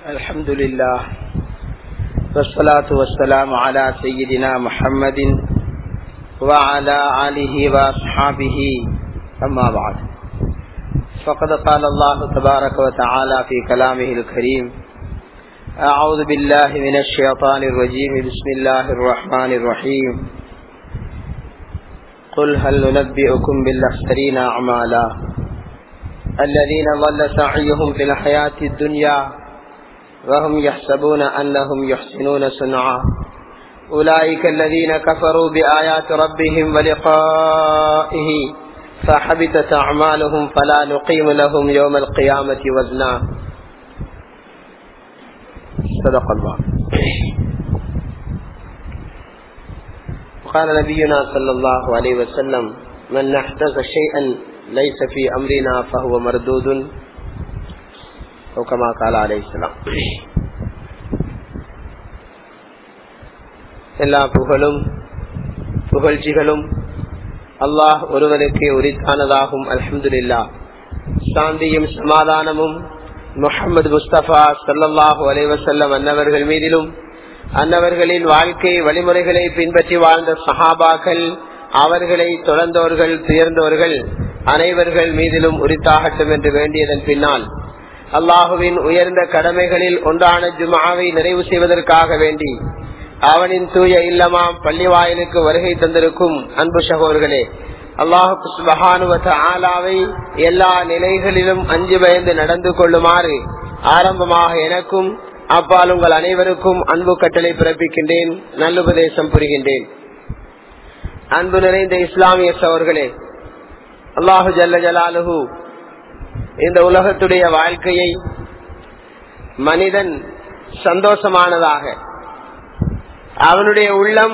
الحمد لله والصلاة والسلام على سيدنا محمد وعلى آله وأصحابه أما بعد فقد قال الله تبارك وتعالى في كلامه الكريم أعوذ بالله من الشيطان الرجيم بسم الله الرحمن الرحيم قل هل ننبئكم بالأخسرين أعمالا الذين ضل سعيهم في الحياة الدنيا وهم يحسبون أنهم يحسنون صنعا أولئك الذين كفروا بآيات ربهم ولقائه فحبتت أعمالهم فلا نقيم لهم يوم القيامة وزنا صدق الله قال نبينا صلى الله عليه وسلم من احدث شيئا ليس في أمرنا فهو مردود أو كما قال عليه السلام எல்லா புகழும் புகழ்ச்சிகளும் அல்லாஹ் ஒருவனுக்கு உரித்தானதாகும் அலமதுல்லா சாந்தியும் சமாதானமும் முகமது முஸ்தபா சல்லாஹூ அலைவசல்லம் அன்னவர்கள் மீதிலும் அன்னவர்களின் வாழ்க்கை வழிமுறைகளை பின்பற்றி வாழ்ந்த சஹாபாக்கள் அவர்களை தொடர்ந்தவர்கள் துயர்ந்தவர்கள் அனைவர்கள் மீதிலும் உரித்தாகட்டும் என்று வேண்டியதன் பின்னால் அல்லாஹுவின் உயர்ந்த கடமைகளில் ஒன்றான ஜுமாவை நிறைவு செய்வதற்காக வேண்டி அவனின் தூய இல்லமாம் பள்ளி வாயிலுக்கு வருகை தந்திருக்கும் அன்பு சகோதர்களே அல்லாஹு ஆலாவை எல்லா நிலைகளிலும் அஞ்சு பயந்து நடந்து கொள்ளுமாறு ஆரம்பமாக எனக்கும் அப்பால் உங்கள் அனைவருக்கும் அன்பு கட்டளை பிறப்பிக்கின்றேன் நல்லுபதேசம் புரிகின்றேன் அன்பு நிறைந்த இஸ்லாமிய சவர்களே அல்லாஹு ஜல்ல ஜலாலுஹு இந்த உலகத்துடைய வாழ்க்கையை மனிதன் சந்தோஷமானதாக அவனுடைய உள்ளம்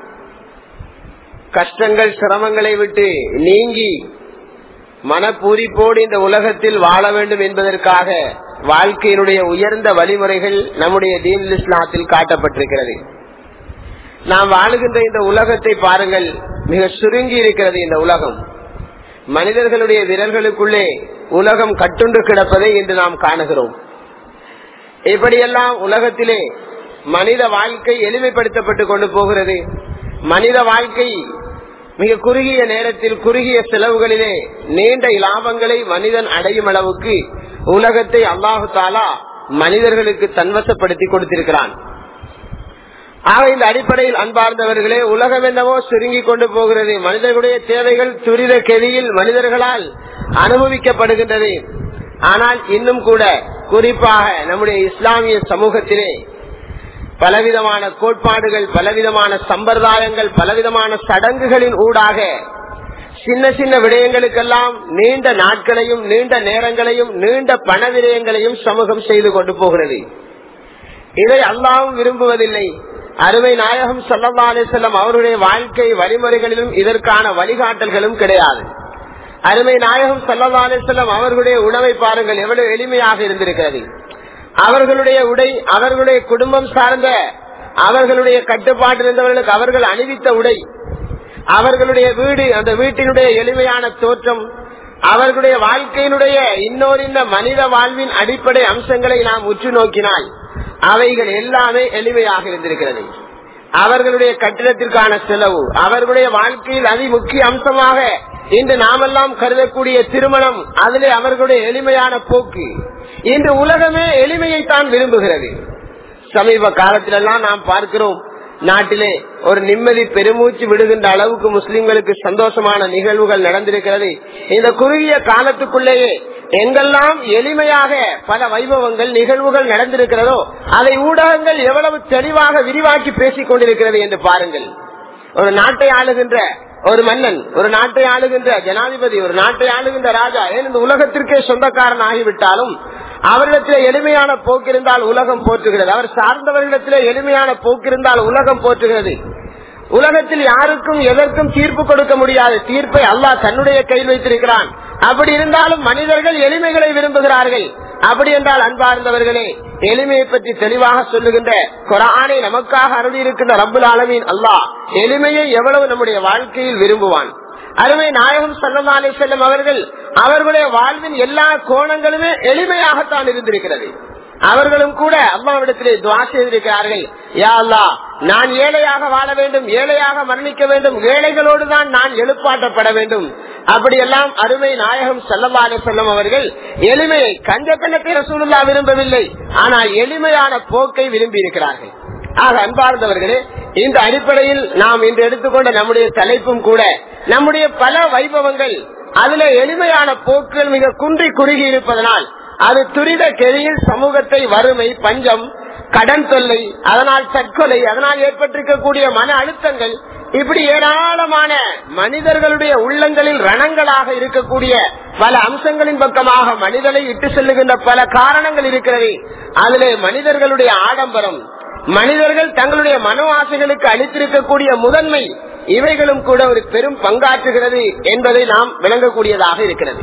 கஷ்டங்கள் சிரமங்களை விட்டு நீங்கி மனப்பூரிப்போடு இந்த உலகத்தில் வாழ வேண்டும் என்பதற்காக வாழ்க்கையினுடைய உயர்ந்த வழிமுறைகள் நம்முடைய தீன் இஸ்லாத்தில் காட்டப்பட்டிருக்கிறது நாம் வாழுகின்ற இந்த உலகத்தை பாருங்கள் மிக சுருங்கி இருக்கிறது இந்த உலகம் மனிதர்களுடைய விரல்களுக்குள்ளே உலகம் கட்டுண்டு கிடப்பதை இன்று நாம் காணுகிறோம் இப்படியெல்லாம் உலகத்திலே மனித வாழ்க்கை எளிமைப்படுத்தப்பட்டு கொண்டு போகிறது மனித வாழ்க்கை மிக குறுகிய நேரத்தில் குறுகிய செலவுகளிலே நீண்ட லாபங்களை மனிதன் அடையும் அளவுக்கு உலகத்தை அல்லாஹு தாலா மனிதர்களுக்கு தன்வசப்படுத்தி கொடுத்திருக்கிறான் ஆக இந்த அடிப்படையில் அன்பார்ந்தவர்களே உலகம் என்னவோ சுருங்கி கொண்டு போகிறது மனிதர்களுடைய தேவைகள் துரித கெதியில் மனிதர்களால் அனுபவிக்கப்படுகின்றது ஆனால் இன்னும் கூட குறிப்பாக நம்முடைய இஸ்லாமிய சமூகத்திலே பலவிதமான கோட்பாடுகள் பலவிதமான சம்பிரதாயங்கள் பலவிதமான சடங்குகளின் ஊடாக சின்ன சின்ன விடயங்களுக்கெல்லாம் நீண்ட நாட்களையும் நீண்ட நேரங்களையும் நீண்ட பண விரயங்களையும் சமூகம் செய்து கொண்டு போகிறது இதை அல்லாவும் விரும்புவதில்லை அருமை நாயகம் சல்லா அலிசல்லம் அவருடைய வாழ்க்கை வழிமுறைகளிலும் இதற்கான வழிகாட்டல்களும் கிடையாது அருமை நாயகம் சல்லா அலிசல்லம் அவர்களுடைய உணவை பாருங்கள் எவ்வளவு எளிமையாக இருந்திருக்கிறது அவர்களுடைய உடை அவர்களுடைய குடும்பம் சார்ந்த அவர்களுடைய கட்டுப்பாட்டில் இருந்தவர்களுக்கு அவர்கள் அணிவித்த உடை அவர்களுடைய வீடு அந்த வீட்டினுடைய எளிமையான தோற்றம் அவர்களுடைய வாழ்க்கையினுடைய இன்னொரு இந்த மனித வாழ்வின் அடிப்படை அம்சங்களை நாம் உற்று நோக்கினால் அவைகள் எல்லாமே எளிமையாக இருந்திருக்கிறது அவர்களுடைய கட்டிடத்திற்கான செலவு அவர்களுடைய வாழ்க்கையில் அதி முக்கிய அம்சமாக இன்று நாமெல்லாம் கருதக்கூடிய திருமணம் அதிலே அவர்களுடைய எளிமையான போக்கு இன்று உலகமே எளிமையை தான் விரும்புகிறது சமீப காலத்திலெல்லாம் நாம் பார்க்கிறோம் நாட்டிலே ஒரு நிம்மதி பெருமூச்சு விடுகின்ற அளவுக்கு முஸ்லிம்களுக்கு சந்தோஷமான நிகழ்வுகள் நடந்திருக்கிறது இந்த குறுகிய காலத்துக்குள்ளேயே எங்கெல்லாம் எளிமையாக பல வைபவங்கள் நிகழ்வுகள் நடந்திருக்கிறதோ அதை ஊடகங்கள் எவ்வளவு தெளிவாக விரிவாக்கி பேசிக் கொண்டிருக்கிறது என்று பாருங்கள் ஒரு நாட்டை ஆளுகின்ற ஒரு மன்னன் ஒரு நாட்டை ஆளுகின்ற ஜனாதிபதி ஒரு நாட்டை ஆளுகின்ற ராஜா ஏன் இந்த உலகத்திற்கே சொந்தக்காரன் ஆகிவிட்டாலும் அவரிடத்திலே எளிமையான போக்கு இருந்தால் உலகம் போற்றுகிறது அவர் சார்ந்தவர்களிடத்திலே எளிமையான போக்கு இருந்தால் உலகம் போற்றுகிறது உலகத்தில் யாருக்கும் எதற்கும் தீர்ப்பு கொடுக்க முடியாது தீர்ப்பை அல்லாஹ் தன்னுடைய கையில் வைத்திருக்கிறான் அப்படி இருந்தாலும் மனிதர்கள் எளிமைகளை விரும்புகிறார்கள் அப்படி என்றால் அன்பார்ந்தவர்களே எளிமையை பற்றி தெளிவாக சொல்லுகின்ற குரானை நமக்காக அருளி இருக்கின்ற ரப்புல் ஆலமீன் அல்லாஹ் எளிமையை எவ்வளவு நம்முடைய வாழ்க்கையில் விரும்புவான் அருமை நாயகம் சல்லமாலே செல்லும் அவர்கள் அவர்களுடைய வாழ்வின் எல்லா கோணங்களுமே எளிமையாகத்தான் இருந்திருக்கிறது அவர்களும் கூட அம்மாவிடத்திலே துவா செய்திருக்கிறார்கள் யா அல்லா நான் ஏழையாக வாழ வேண்டும் ஏழையாக மரணிக்க வேண்டும் ஏழைகளோடு தான் நான் எழுப்பாட்டப்பட வேண்டும் அப்படியெல்லாம் அருமை நாயகம் செல்லவாக செல்லும் அவர்கள் எளிமையை கஞ்சக்கணத்தை ரசூலுல்லா விரும்பவில்லை ஆனால் எளிமையான போக்கை விரும்பி இருக்கிறார்கள் ஆக அன்பார்ந்தவர்களே இந்த அடிப்படையில் நாம் இன்று எடுத்துக்கொண்ட நம்முடைய தலைப்பும் கூட நம்முடைய பல வைபவங்கள் அதுல எளிமையான போக்குகள் மிக குன்றி குறுகி இருப்பதனால் அது துரித கெளியில் சமூகத்தை வறுமை பஞ்சம் கடன் தொல்லை அதனால் தற்கொலை அதனால் ஏற்பட்டிருக்கக்கூடிய மன அழுத்தங்கள் இப்படி ஏராளமான மனிதர்களுடைய உள்ளங்களில் ரணங்களாக இருக்கக்கூடிய பல அம்சங்களின் பக்கமாக மனிதனை இட்டு செல்லுகின்ற பல காரணங்கள் இருக்கிறது அதிலே மனிதர்களுடைய ஆடம்பரம் மனிதர்கள் தங்களுடைய மனோ ஆசைகளுக்கு அளித்திருக்கக்கூடிய முதன்மை இவைகளும் கூட ஒரு பெரும் பங்காற்றுகிறது என்பதை நாம் விளங்கக்கூடியதாக இருக்கிறது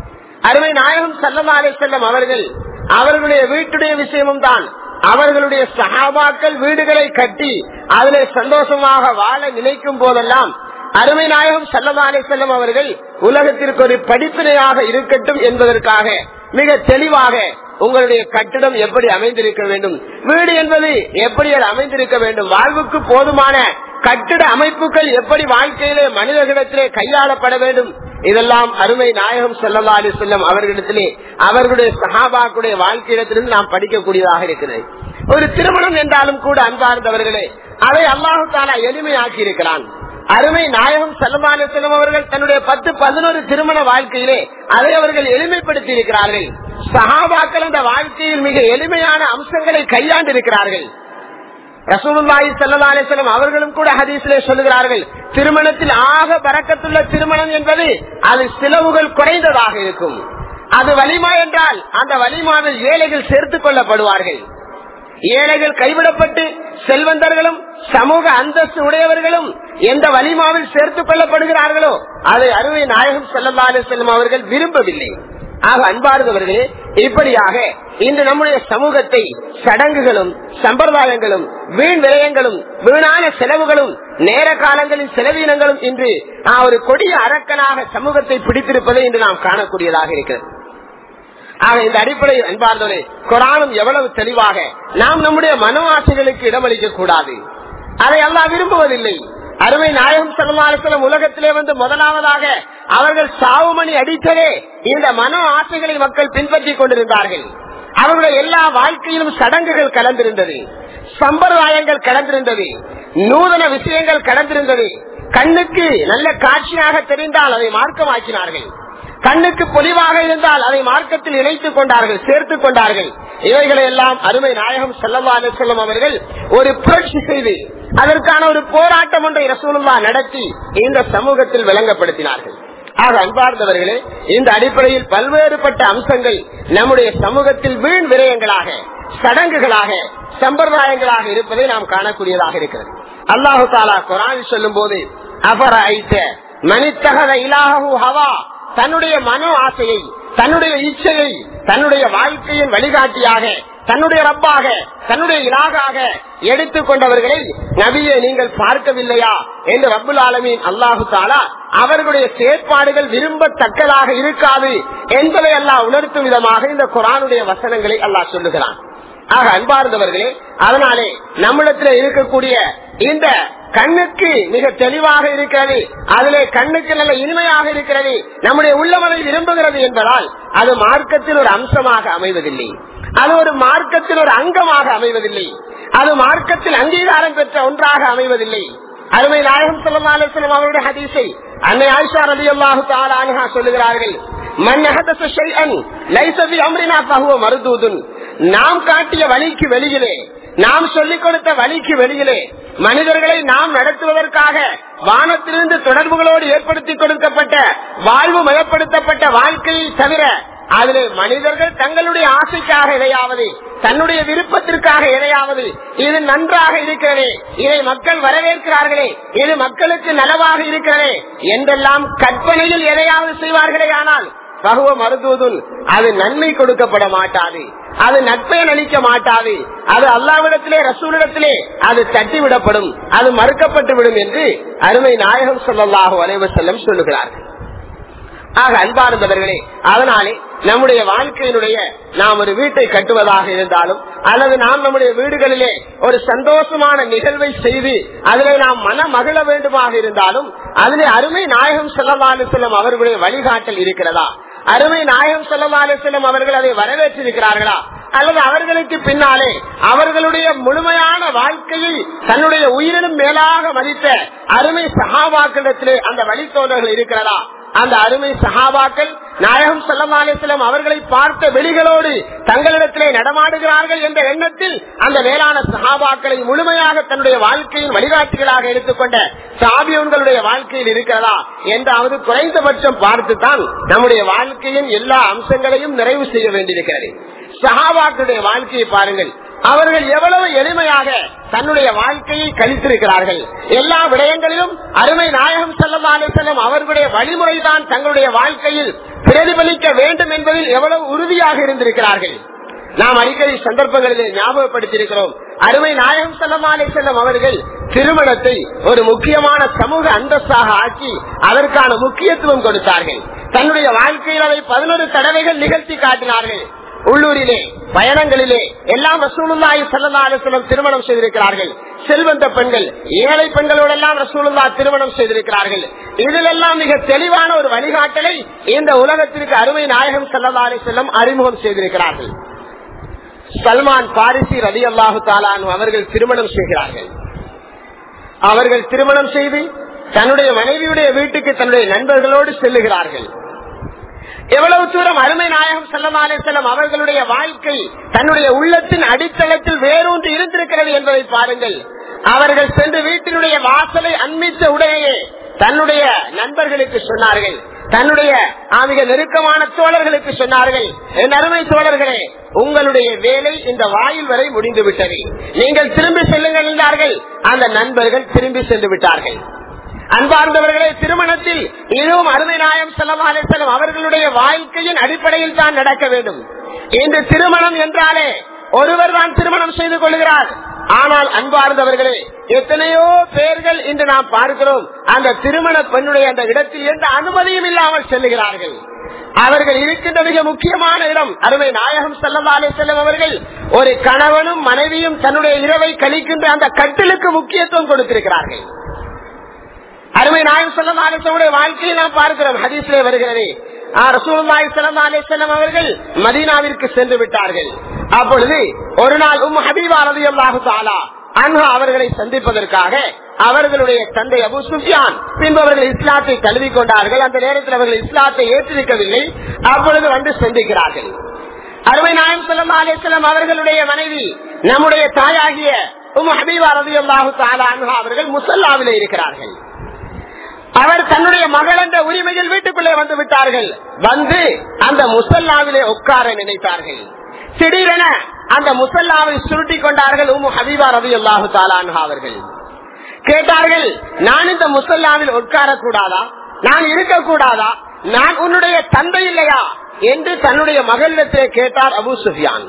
அருமை நாயகம் சல்லமாலை செல்லம் அவர்கள் அவர்களுடைய வீட்டுடைய விஷயமும் தான் அவர்களுடைய சகாபாக்கள் வீடுகளை கட்டி அதிலே சந்தோஷமாக வாழ நினைக்கும் போதெல்லாம் அருமை நாயகம் சல்லமாலை செல்லம் அவர்கள் உலகத்திற்கு ஒரு படிப்பினையாக இருக்கட்டும் என்பதற்காக மிக தெளிவாக உங்களுடைய கட்டிடம் எப்படி அமைந்திருக்க வேண்டும் வீடு என்பது எப்படி அது அமைந்திருக்க வேண்டும் வாழ்வுக்கு போதுமான கட்டிட அமைப்புகள் எப்படி வாழ்க்கையிலே மனிதர்களிடத்திலே கையாளப்பட வேண்டும் இதெல்லாம் அருமை நாயகம் செல்லல்லா அலி செல்லம் அவர்களிடத்திலே அவர்களுடைய சகாபாக்குடைய வாழ்க்கையிடத்திலிருந்து நாம் படிக்கக்கூடியதாக இருக்கிறது ஒரு திருமணம் என்றாலும் கூட அன்பார்ந்தவர்களே அதை அல்லாஹு தாலா எளிமையாக்கி இருக்கிறான் அருமை நாயகம் செல்லமான செல்லம் அவர்கள் தன்னுடைய பத்து பதினோரு திருமண வாழ்க்கையிலே அதை அவர்கள் எளிமைப்படுத்தி இருக்கிறார்கள் சகாபாக்கள் அந்த வாழ்க்கையில் மிக எளிமையான அம்சங்களை கையாண்டு இருக்கிறார்கள் ரசூலுல்லாஹி ஸல்லல்லாஹு அலைஹி வஸல்லம் அவர்களும் கூட ஹதீஸிலே சொல்லுகிறார்கள் திருமணத்தில் ஆக பறக்கத்துள்ள திருமணம் என்பது அது செலவுகள் குறைந்ததாக இருக்கும் அது வலிமா என்றால் அந்த வலிமாவில் ஏழைகள் சேர்த்துக் கொள்ளப்படுவார்கள் ஏழைகள் கைவிடப்பட்டு செல்வந்தர்களும் சமூக அந்தஸ்து உடையவர்களும் எந்த வலிமாவில் சேர்த்துக் கொள்ளப்படுகிறார்களோ அதை அருமை நாயகம் செல்லல்லாலே செல்லும் அவர்கள் விரும்பவில்லை ஆக அன்பார்ந்தவர்களே இப்படியாக இன்று நம்முடைய சமூகத்தை சடங்குகளும் சம்பிரதாயங்களும் வீண் விரயங்களும் வீணான செலவுகளும் நேர காலங்களின் செலவீனங்களும் இன்று ஒரு கொடிய அரக்கனாக சமூகத்தை பிடித்திருப்பதை இன்று நாம் காணக்கூடியதாக இருக்கிறது ஆக இந்த அடிப்படையில் அன்பார்ந்தவரே குரானும் எவ்வளவு தெளிவாக நாம் நம்முடைய மனோ ஆசைகளுக்கு இடமளிக்க கூடாது அதை எல்லாம் விரும்புவதில்லை அருமை நாயகம் சலமாசலம் உலகத்திலே வந்து முதலாவதாக அவர்கள் சாவுமணி அடித்ததே இந்த மனோ ஆசைகளை மக்கள் பின்பற்றிக் கொண்டிருந்தார்கள் அவருடைய எல்லா வாழ்க்கையிலும் சடங்குகள் கலந்திருந்தது சம்பிரதாயங்கள் கலந்திருந்தது நூதன விஷயங்கள் கலந்திருந்தது கண்ணுக்கு நல்ல காட்சியாக தெரிந்தால் அதை மார்க்கமாக்கினார்கள் கண்ணுக்கு பொலிவாக இருந்தால் அதை மார்க்கத்தில் இணைத்துக் கொண்டார்கள் சேர்த்துக் கொண்டார்கள் இவைகளை எல்லாம் அருமை நாயகம் செல்லவான செல்லும் அவர்கள் ஒரு புரட்சி செய்து அதற்கான ஒரு போராட்டம் ஒன்றை ரசூலுல்லா நடத்தி இந்த சமூகத்தில் விளங்கப்படுத்தினார்கள் ஆக அன்பார்ந்தவர்களே இந்த அடிப்படையில் பல்வேறுபட்ட அம்சங்கள் நம்முடைய சமூகத்தில் வீண் விரயங்களாக சடங்குகளாக சம்பிரதாயங்களாக இருப்பதை நாம் காணக்கூடியதாக இருக்கிறது அல்லாஹு தாலா குரான் சொல்லும் போது அபர ஐத்த மனித்தகத இலாஹு ஹவா தன்னுடைய மனோ ஆசையை தன்னுடைய இச்சையை தன்னுடைய வாழ்க்கையின் வழிகாட்டியாக தன்னுடைய ரப்பாக தன்னுடைய இலாகாக எடுத்துக் கொண்டவர்களை நபியை நீங்கள் பார்க்கவில்லையா என்று ரப்புல் ஆலமீன் அல்லாஹு தாலா அவர்களுடைய செயற்பாடுகள் விரும்பத்தக்கதாக இருக்காது என்பதை அல்லாஹ் உணர்த்தும் விதமாக இந்த குரானுடைய வசனங்களை அல்லாஹ் சொல்லுகிறான் ஆக அன்பார்ந்தவர்களே அதனாலே நம்மிடத்தில் இருக்கக்கூடிய இந்த கண்ணுக்கு மிக தெளிவாக இருக்கிறது அதிலே கண்ணுக்கு நல்ல இனிமையாக இருக்கிறது நம்முடைய உள்ளமனை விரும்புகிறது என்பதால் அது மார்க்கத்தில் ஒரு அம்சமாக அமைவதில்லை அது ஒரு மார்க்கத்தில் ஒரு அங்கமாக அமைவதில்லை அது மார்க்கத்தில் அங்கீகாரம் பெற்ற ஒன்றாக அமைவதில்லை அருமை நாயகம் சொல்லமாலும் அவருடைய ஹதீஸை அன்னை ஆயிஷா ரதி அல்லாஹு தாலா சொல்லுகிறார்கள் மருதூதுன் நாம் காட்டிய வழிக்கு வெளியிலே நாம் சொல்லிக் கொடுத்த வழிக்கு வெளியிலே மனிதர்களை நாம் நடத்துவதற்காக வானத்திலிருந்து தொடர்புகளோடு ஏற்படுத்தி கொடுக்கப்பட்ட வாழ்வு மயப்படுத்தப்பட்ட வாழ்க்கையை தவிர அதிலே மனிதர்கள் தங்களுடைய ஆசைக்காக எதையாவது தன்னுடைய விருப்பத்திற்காக எதையாவது இது நன்றாக இருக்கிறதே இதை மக்கள் வரவேற்கிறார்களே இது மக்களுக்கு நலவாக இருக்கிறதே என்றெல்லாம் கற்பனையில் எதையாவது செய்வார்களே ஆனால் பகுவ மருத்துவதுன் அது நன்மை கொடுக்கப்பட மாட்டாது அது நட்பயன் அளிக்க மாட்டாது அது அல்லாவிடத்திலே ரசூலிடத்திலே அது தட்டிவிடப்படும் அது மறுக்கப்பட்டு விடும் என்று அருமை நாயகம் சொல்லல்லாஹு அலைவ செல்லம் சொல்லுகிறார்கள் ஆக அன்பார்ந்தவர்களே அதனாலே நம்முடைய வாழ்க்கையினுடைய நாம் ஒரு வீட்டை கட்டுவதாக இருந்தாலும் அல்லது நாம் நம்முடைய வீடுகளிலே ஒரு சந்தோஷமான நிகழ்வை செய்து அதிலே நாம் மன மகிழ வேண்டுமாக இருந்தாலும் அதிலே அருமை நாயகம் செல்லவாலு செல்லும் அவர்களுடைய வழிகாட்டல் இருக்கிறதா அருமை நாயகம் செல்லவாலு செல்லும் அவர்கள் அதை வரவேற்றிருக்கிறார்களா அல்லது அவர்களுக்கு பின்னாலே அவர்களுடைய முழுமையான வாழ்க்கையை தன்னுடைய உயிரினும் மேலாக மதித்த அருமை சகாபாக்களிடத்திலே அந்த வழித்தோன்றர்கள் இருக்கிறதா அந்த அருமை சகாபாக்கள் நாயகம் செல்லமாலேசலம் அவர்களை பார்த்த வெளிகளோடு தங்களிடத்திலே நடமாடுகிறார்கள் என்ற எண்ணத்தில் அந்த மேலான சகாபாக்களை முழுமையாக தன்னுடைய வாழ்க்கையின் வழிகாட்டிகளாக எடுத்துக்கொண்ட சாபியன்களுடைய வாழ்க்கையில் இருக்கிறதா என்றாவது குறைந்தபட்சம் பார்த்துத்தான் நம்முடைய வாழ்க்கையின் எல்லா அம்சங்களையும் நிறைவு செய்ய வேண்டியிருக்கிறது சகாபாக்களுடைய வாழ்க்கையை பாருங்கள் அவர்கள் எவ்வளவு எளிமையாக தன்னுடைய வாழ்க்கையை கழித்திருக்கிறார்கள் எல்லா விடயங்களிலும் அருமை நாயகம் செல்லமான செல்லும் அவர்களுடைய வழிமுறைதான் தங்களுடைய வாழ்க்கையில் பிரதிபலிக்க வேண்டும் என்பதில் எவ்வளவு உறுதியாக இருந்திருக்கிறார்கள் நாம் அடிக்கடி சந்தர்ப்பங்களிலே ஞாபகப்படுத்தியிருக்கிறோம் அருமை நாயகம் செல்லமாலை செல்லும் அவர்கள் திருமணத்தை ஒரு முக்கியமான சமூக அந்தஸ்தாக ஆக்கி அதற்கான முக்கியத்துவம் கொடுத்தார்கள் தன்னுடைய வாழ்க்கையில் அதை பதினொரு தடவைகள் நிகழ்த்தி காட்டினார்கள் உள்ளூரிலே பயணங்களிலே எல்லாம் ரசூலுல்லாஹி ஸல்லல்லாஹு அலைஹி வஸல்லம் திருமணம் செய்திருக்கிறார்கள் செல்வந்த பெண்கள் ஏழை பெண்களோடு எல்லாம் ரசூலுல்லா திருமணம் செய்திருக்கிறார்கள் இதிலெல்லாம் மிக தெளிவான ஒரு வழிகாட்டலை இந்த உலகத்திற்கு அருமை நாயகம் ஸல்லல்லாஹு அலைஹி வஸல்லம் அறிமுகம் செய்திருக்கிறார்கள் சல்மான் பாரிசி ரதி அல்லாஹு தாலானு அவர்கள் திருமணம் செய்கிறார்கள் அவர்கள் திருமணம் செய்து தன்னுடைய மனைவியுடைய வீட்டுக்கு தன்னுடைய நண்பர்களோடு செல்லுகிறார்கள் எவ்வளவு தூரம் அருமை நாயகம் செல்லமாலே செல்லம் அவர்களுடைய வாழ்க்கை தன்னுடைய உள்ளத்தின் அடித்தளத்தில் வேரூன்று இருந்திருக்கிறது என்பதை பாருங்கள் அவர்கள் சென்று வீட்டினுடைய வாசலை அண்மித்த உடனேயே தன்னுடைய நண்பர்களுக்கு சொன்னார்கள் தன்னுடைய மிக நெருக்கமான தோழர்களுக்கு சொன்னார்கள் என் அருமை தோழர்களே உங்களுடைய வேலை இந்த வாயில் வரை முடிந்து விட்டது நீங்கள் திரும்பி செல்லுங்கள் என்றார்கள் அந்த நண்பர்கள் திரும்பி சென்று விட்டார்கள் அன்பார்ந்தவர்களே திருமணத்தில் இதுவும் அருமை நாயம் செல்லமாலே செல்லும் அவர்களுடைய வாழ்க்கையின் அடிப்படையில் தான் நடக்க வேண்டும் இந்த திருமணம் என்றாலே ஒருவர் தான் திருமணம் செய்து கொள்கிறார் ஆனால் அன்பார்ந்தவர்களே எத்தனையோ பேர்கள் இன்று நாம் பார்க்கிறோம் அந்த திருமண பெண்ணுடைய அந்த இடத்தில் எந்த அனுமதியும் இல்லாமல் செல்லுகிறார்கள் அவர்கள் இருக்கின்ற மிக முக்கியமான இடம் அருமை நாயகம் செல்லமாலே செல்லும் அவர்கள் ஒரு கணவனும் மனைவியும் தன்னுடைய இரவை கழிக்கின்ற அந்த கட்டிலுக்கு முக்கியத்துவம் கொடுத்திருக்கிறார்கள் அருமை நாயம் செல்லம் ஆலோசனுடைய வாழ்க்கையை நாம் பார்க்கிறோம் ஹதீஸ்லே வருகிறது அவர்கள் மதீனாவிற்கு சென்று விட்டார்கள் அப்பொழுது ஒரு நாள் உம் ஹபீபா ரவி அல்லாஹு தாலா அன்ஹா அவர்களை சந்திப்பதற்காக அவர்களுடைய தந்தை அபு சுஃபியான் பின்பு அவர்கள் இஸ்லாத்தை தழுவி கொண்டார்கள் அந்த நேரத்தில் அவர்கள் இஸ்லாத்தை ஏற்றிருக்கவில்லை அப்பொழுது வந்து சந்திக்கிறார்கள் அருமை நாயம் செல்லம் அலேசலம் அவர்களுடைய மனைவி நம்முடைய தாயாகிய உம் ஹபீபா ரவி அல்லாஹு தாலா அன்ஹா அவர்கள் முசல்லாவிலே இருக்கிறார்கள் அவர் தன்னுடைய மகள் என்ற உரிமையில் வீட்டுக்குள்ளே வந்து விட்டார்கள் வந்து அந்த முசல்லாவிலே உட்கார நினைத்தார்கள் திடீரென அந்த முசல்லாவை சுருட்டி கொண்டார்கள் உமு ஹபீபா ரவி அல்லாஹு தாலான்ஹா அவர்கள் கேட்டார்கள் நான் இந்த முசல்லாவில் உட்கார கூடாதா நான் இருக்கக்கூடாதா நான் உன்னுடைய தந்தை இல்லையா என்று தன்னுடைய மகளிடத்திலே கேட்டார் அபு சுஃபியான்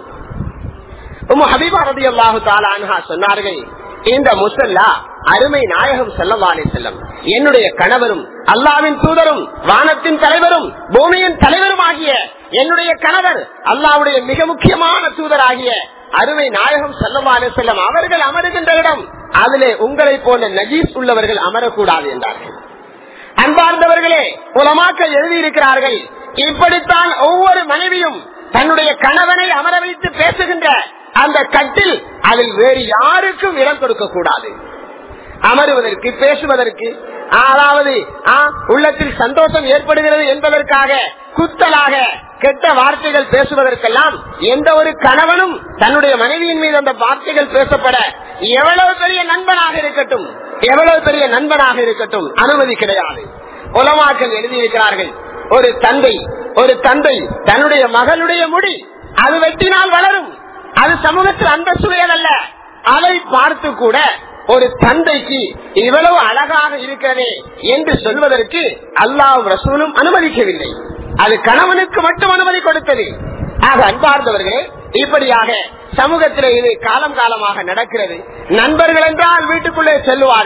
உமு ஹபீபா ரவி அல்லாஹு தாலான்ஹா சொன்னார்கள் இந்த முசல்லா அருமை நாயகம் செல்லவாலே செல்லம் என்னுடைய கணவரும் அல்லாவின் தூதரும் வானத்தின் தலைவரும் பூமியின் தலைவரும் ஆகிய என்னுடைய கணவர் அல்லாவுடைய மிக முக்கியமான தூதராகிய அருமை நாயகம் செல்லவாலே செல்லம் அவர்கள் அமருகின்ற இடம் அதிலே உங்களை போன்ற நஜீஸ் உள்ளவர்கள் அமரக்கூடாது என்றார்கள் அன்பார்ந்தவர்களே உலமாக்கள் எழுதியிருக்கிறார்கள் இப்படித்தான் ஒவ்வொரு மனைவியும் தன்னுடைய கணவனை அமர வைத்து பேசுகின்ற அந்த கட்டில் அதில் வேறு யாருக்கும் இடம் கொடுக்க கூடாது அமருவதற்கு பேசுவதற்கு அதாவது உள்ளத்தில் சந்தோஷம் ஏற்படுகிறது என்பதற்காக குத்தலாக கெட்ட வார்த்தைகள் பேசுவதற்கெல்லாம் எந்த ஒரு கணவனும் தன்னுடைய மனைவியின் மீது அந்த வார்த்தைகள் பேசப்பட எவ்வளவு பெரிய நண்பனாக இருக்கட்டும் எவ்வளவு பெரிய நண்பனாக இருக்கட்டும் அனுமதி கிடையாது உலமாக்கள் எழுதியிருக்கிறார்கள் ஒரு தந்தை ஒரு தந்தை தன்னுடைய மகளுடைய முடி அது வெட்டினால் வளரும் அது சமூகத்தில் அந்த சுவையல் அல்ல அதை பார்த்து கூட ஒரு தந்தைக்கு இவ்வளவு அழகாக இருக்கிறதே என்று சொல்வதற்கு அல்லாஹ் ரசூலும் அனுமதிக்கவில்லை அது கணவனுக்கு மட்டும் அனுமதி கொடுத்தது ஆக அன்பார்ந்தவர்களே இப்படியாக சமூகத்திலே இது காலம் காலமாக நடக்கிறது நண்பர்கள் என்றால் வீட்டுக்குள்ளே செல்லுவார்கள்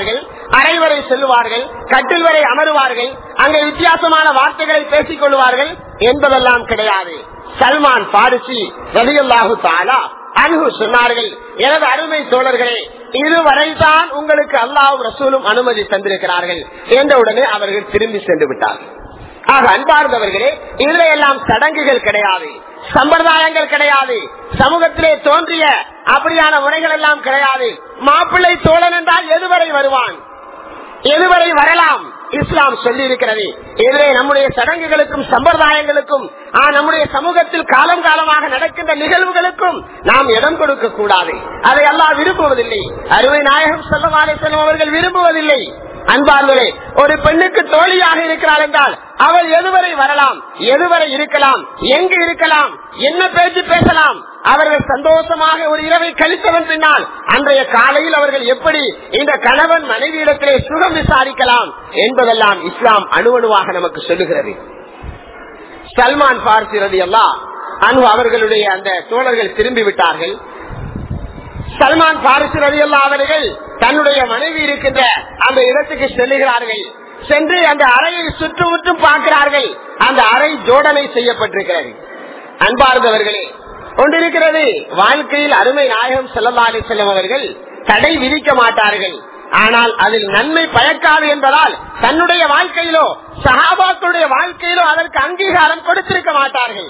அறை வரை செல்லுவார்கள் கட்டில் வரை அமருவார்கள் அங்கே வித்தியாசமான வார்த்தைகளை பேசிக் கொள்வார்கள் என்பதெல்லாம் கிடையாது சல்மான் பாரிசி ரலியல்லாஹு தாலா அன்பு சொன்னார்கள் எனது அருமை தோழர்களே இதுவரைதான் உங்களுக்கு அல்லாஹ் ரசூலும் அனுமதி தந்திருக்கிறார்கள் என்றவுடனே அவர்கள் திரும்பி சென்று விட்டார்கள் ஆக அன்பார்ந்தவர்களே இதுல எல்லாம் சடங்குகள் கிடையாது சம்பிரதாயங்கள் கிடையாது சமூகத்திலே தோன்றிய அப்படியான முறைகள் எல்லாம் கிடையாது மாப்பிள்ளை தோழன் என்றால் எதுவரை வருவான் எதுவரை வரலாம் இஸ்லாம் சொல்லி இருக்கிறது இதிலே நம்முடைய சடங்குகளுக்கும் சம்பிரதாயங்களுக்கும் ஆ, நம்முடைய சமூகத்தில் காலம் காலமாக நடக்கின்ற நிகழ்வுகளுக்கும் நாம் இடம் கொடுக்க கூடாது அதை எல்லாம் விரும்புவதில்லை அருமை நாயகம் செல்லவாலே செல்லும் அவர்கள் விரும்புவதில்லை அன்பார்களே ஒரு பெண்ணுக்கு தோழியாக இருக்கிறாள் என்றால் அவள் எதுவரை வரலாம் எதுவரை இருக்கலாம் எங்கு இருக்கலாம் என்ன பேச்சு பேசலாம் அவர்கள் சந்தோஷமாக ஒரு இரவை கழித்தவன் பின்னால் அன்றைய காலையில் அவர்கள் எப்படி இந்த கணவன் மனைவியிடத்திலே சுகம் விசாரிக்கலாம் என்பதெல்லாம் இஸ்லாம் அணுவணுவாக நமக்கு சொல்லுகிறது சல்மான் பார்சி ரதி எல்லாம் அனு அவர்களுடைய அந்த தோழர்கள் திரும்பி விட்டார்கள் சல்மான் பாரிசு ரவி அவர்கள் தன்னுடைய மனைவி இருக்கின்ற அந்த இடத்துக்கு செல்லுகிறார்கள் சென்று அந்த அறையை சுற்றுமுற்றும் பார்க்கிறார்கள் அந்த அறை ஜோடனை செய்யப்பட்டிருக்கிறது அன்பார்ந்தவர்களே கொண்டிருக்கிறது வாழ்க்கையில் அருமை நாயகம் செல்லல்லா அலி செல்லம் அவர்கள் தடை விதிக்க மாட்டார்கள் ஆனால் அதில் நன்மை பயக்காது என்பதால் தன்னுடைய வாழ்க்கையிலோ சகாபாக்களுடைய வாழ்க்கையிலோ அதற்கு அங்கீகாரம் கொடுத்திருக்க மாட்டார்கள்